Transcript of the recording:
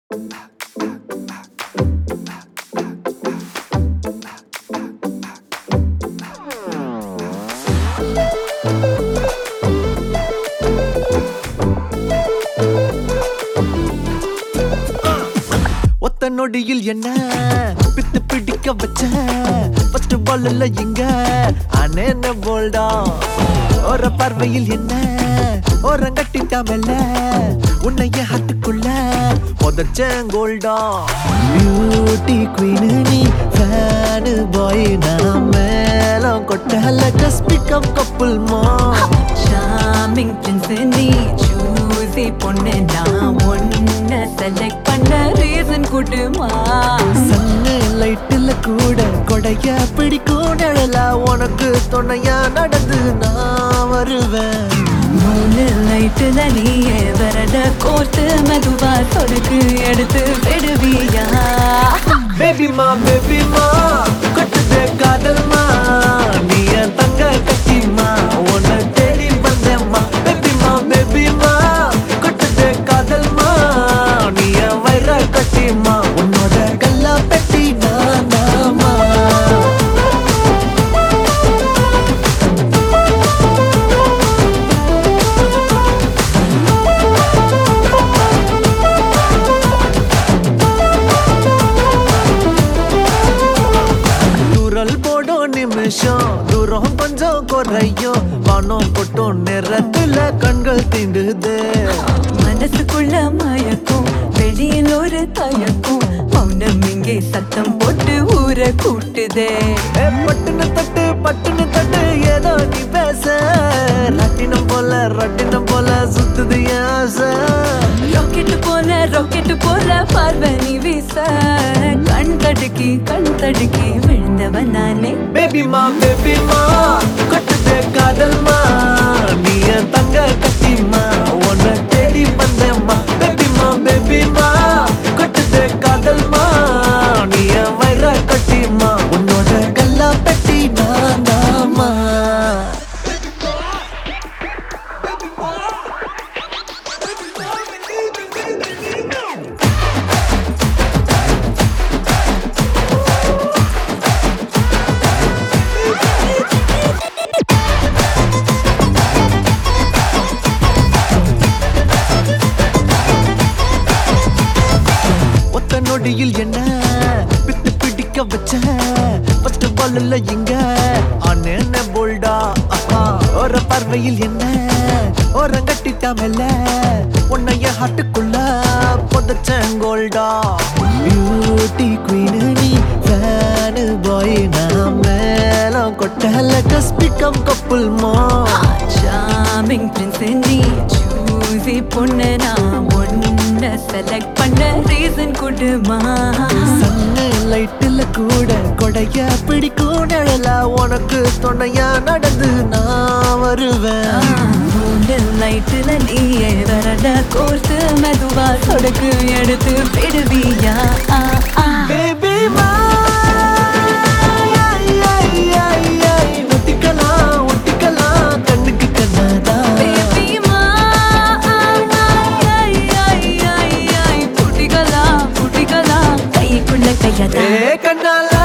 ஒத்த நொடியில் என்ன பித்து பிடிக்க வச்ச ஃபர்ஸ்ட் பால்ல எங்க அனேன போல்டா ஒரு பார்வையில் என்ன ஓரங்கட்டிட்டாமல்ல உன்னைய ஹட்டுக்குள்ள புதச்சேன் கோல்டா பியூட்டி குயின் நீ ஃபேனு பாய் நான் மேலம் கொட்டல ஜஸ்ட் அப் கப்புள் மா ஷாமிங் பிரின்ஸ் நீ சூசி பொண்ணு நான் ஒன்ன செலக்ட் பண்ண ரீசன் கூட்டுமா சன்னு லைட்டுல கூட கொடைய பிடிக்கும் நிழலா உனக்கு துணையா நடந்து நான் வருவேன் மூணு லைட்டுல நீயே வரட கோர்த்து மெதுவா சொடுக்கு எடுத்து விடுவியா பேபி மா பேபி மா கட்டுதே காதல் மா நீ என் தங்க கட்டிமா உன்னை தேடி வந்தேம்மா பேபி மா பேபி மா கட்டுதே காதல் மா நீ என் வயிற கட்டிமா உன்னோட கல்லா பெட்டி நான் நாமா தூரல் போடும் நிமிஷம் தூரம் கொஞ்சம் குறையும் வானம் கொட்டும் நேரத்துல கண்கள் தீண்டுது மனசுக்குள்ள மயக்கும் வெளியில் ஒரு தயக்கும் மௌனம் இங்கே சத்தம் போட்டு ஊரை கூட்டுதே ஏ, பட்டுன்னு தட்டு பட்டுன்னு தட்டு ஏதோ நீ பேச ரட்டினம் போல ரட்டினம் போல சுத்துது என் ஆசை ராக்கெட் போல ராக்கெட் போல பார்வை நீ வீச கண் தடுக்கி கண் தடுக்கி விழுந்தவன் நானே பேபி மா பேபி மா கட்டுதே காதல் மா நீ என் தங்க கட்டிமா உன்னை தேடி வந்தேம்மா பேபி மா பேபி மா கட்டுதே காதல் மா நீ என் வயிற கட்டிமா உன்னோட கல்லா பெட்டி நான் நாமா ஒத்த நொடியில் என்ன பித்து பிடிக்க வச்ச ஃபர்ஸ்ட் பால்ல எங்க அண்ணன போல்டா அப்பா ஒரு பார்வையில் என்ன ஓரங்கட்டிட்டாமல்ல உன்னைய ஹாட்டுக்குள்ள புதைச்சேன் கோல்டா பியூட்டி குயின் நீ ஃபேனு பாய் நான் மேலம் கொட்டல ஜஸ்ட் பிகம் கப்புள் மா ஷாமிங் பிரின்ஸ் நீ சூசி பொண்ணு நான் ஒன்ன செலக்ட் பண்ண ரீசன் கூட்டுமா சன்னு லைட்டுல கூட கொடைய பிடிக்கும் நிழலா உனக்கு துணையா நடந்து நான் வருவேன் மூணு லைட்டுல நீயே வரட கோர்த்து மெதுவா சொடுக்கு எடுத்து விடுவியா ஆ, ஆ. பேபி ஒட்டிக்கலாம் ஒட்டிக்கலாம் கண்ணுக்கு கண்ணாதா Baby, மா, ஐ, ஐ, ஐ, ஐ, ஐ, புடிகலா, புடிகலா, கைக்குள்ள கையதா ஏ கண்ணால